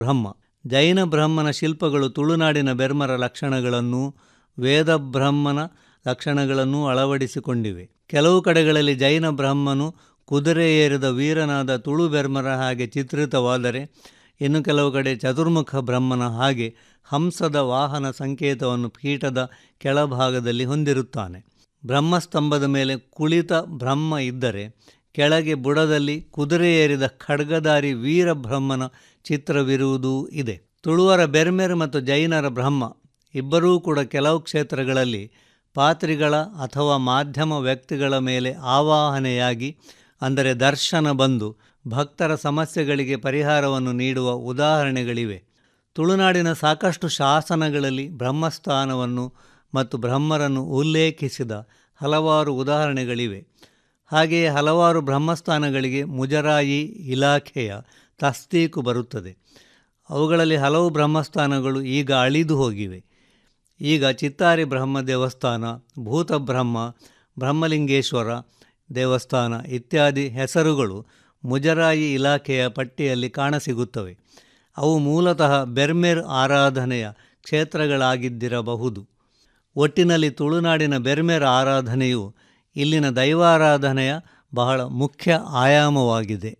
ಬ್ರಹ್ಮ ಜೈನ ಬ್ರಹ್ಮನ ಶಿಲ್ಪಗಳು ತುಳುನಾಡಿನ ಬೆರ್ಮರ ಲಕ್ಷಣಗಳನ್ನು ವೇದ ಬ್ರಹ್ಮನ ಲಕ್ಷಣಗಳನ್ನು ಅಳವಡಿಸಿಕೊಂಡಿವೆ ಕೆಲವು ಕಡೆಗಳಲ್ಲಿ ಜೈನ ಬ್ರಹ್ಮನು ಕುದುರೆ ಏರಿದ ವೀರನಾದ ತುಳು ಬೆರ್ಮರ ಹಾಗೆ ಚಿತ್ರಿತವಾದರೆ ಇನ್ನು ಕೆಲವು ಕಡೆ ಚತುರ್ಮುಖ ಬ್ರಹ್ಮನ ಹಾಗೆ ಹಂಸದ ವಾಹನ ಸಂಕೇತವನ್ನು ಪೀಠದ ಕೆಳಭಾಗದಲ್ಲಿ ಹೊಂದಿರುತ್ತಾನೆ ಬ್ರಹ್ಮಸ್ತಂಭದ ಮೇಲೆ ಕುಳಿತ ಬ್ರಹ್ಮ ಇದ್ದರೆ ಕೆಳಗೆ ಬುಡದಲ್ಲಿ ಕುದುರೆ ಏರಿದ ಖಡ್ಗಧಾರಿ ವೀರಬ್ರಹ್ಮನ ಚಿತ್ರವಿರುವುದೂ ಇದೆ ತುಳುವರ ಬೆರ್ಮೆರ್ ಮತ್ತು ಜೈನರ ಬ್ರಹ್ಮ ಇಬ್ಬರೂ ಕೂಡ ಕೆಲವು ಕ್ಷೇತ್ರಗಳಲ್ಲಿ ಪಾತ್ರಿಗಳ ಅಥವಾ ಮಾಧ್ಯಮ ವ್ಯಕ್ತಿಗಳ ಮೇಲೆ ಆವಾಹನೆಯಾಗಿ ಅಂದರೆ ದರ್ಶನ ಬಂದು ಭಕ್ತರ ಸಮಸ್ಯೆಗಳಿಗೆ ಪರಿಹಾರವನ್ನು ನೀಡುವ ಉದಾಹರಣೆಗಳಿವೆ ತುಳುನಾಡಿನ ಸಾಕಷ್ಟು ಶಾಸನಗಳಲ್ಲಿ ಬ್ರಹ್ಮಸ್ಥಾನವನ್ನು ಮತ್ತು ಬ್ರಹ್ಮರನ್ನು ಉಲ್ಲೇಖಿಸಿದ ಹಲವಾರು ಉದಾಹರಣೆಗಳಿವೆ ಹಾಗೆಯೇ ಹಲವಾರು ಬ್ರಹ್ಮಸ್ಥಾನಗಳಿಗೆ ಮುಜರಾಯಿ ಇಲಾಖೆಯ ತಸ್ತೀಕು ಬರುತ್ತದೆ ಅವುಗಳಲ್ಲಿ ಹಲವು ಬ್ರಹ್ಮಸ್ಥಾನಗಳು ಈಗ ಅಳಿದು ಹೋಗಿವೆ ಈಗ ಚಿತ್ತಾರಿ ಬ್ರಹ್ಮ ದೇವಸ್ಥಾನ ಭೂತಬ್ರಹ್ಮ ಬ್ರಹ್ಮಲಿಂಗೇಶ್ವರ ದೇವಸ್ಥಾನ ಇತ್ಯಾದಿ ಹೆಸರುಗಳು ಮುಜರಾಯಿ ಇಲಾಖೆಯ ಪಟ್ಟಿಯಲ್ಲಿ ಕಾಣಸಿಗುತ್ತವೆ ಅವು ಮೂಲತಃ ಬೆರ್ಮೆರ್ ಆರಾಧನೆಯ ಕ್ಷೇತ್ರಗಳಾಗಿದ್ದಿರಬಹುದು ಒಟ್ಟಿನಲ್ಲಿ ತುಳುನಾಡಿನ ಬೆರ್ಮೆರ್ ಆರಾಧನೆಯು ಇಲ್ಲಿನ ದೈವಾರಾಧನೆಯ ಬಹಳ ಮುಖ್ಯ ಆಯಾಮವಾಗಿದೆ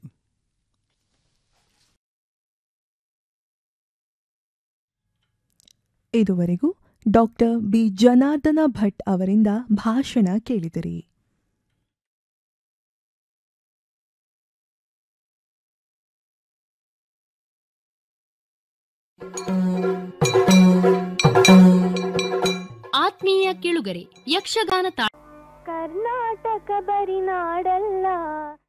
ಇದುವರೆಗೂ ಡಾಕ್ಟರ್ ಬಿ ಜನಾರ್ದನ ಭಟ್ ಅವರಿಂದ ಭಾಷಣ ಕೇಳಿದಿರಿ ಆತ್ಮೀಯ ಕೇಳುಗರೆ ಯಕ್ಷಗಾನ ತಾ ಕರ್ನಾಟಕ ಬರಿನಾಡಲ್ಲ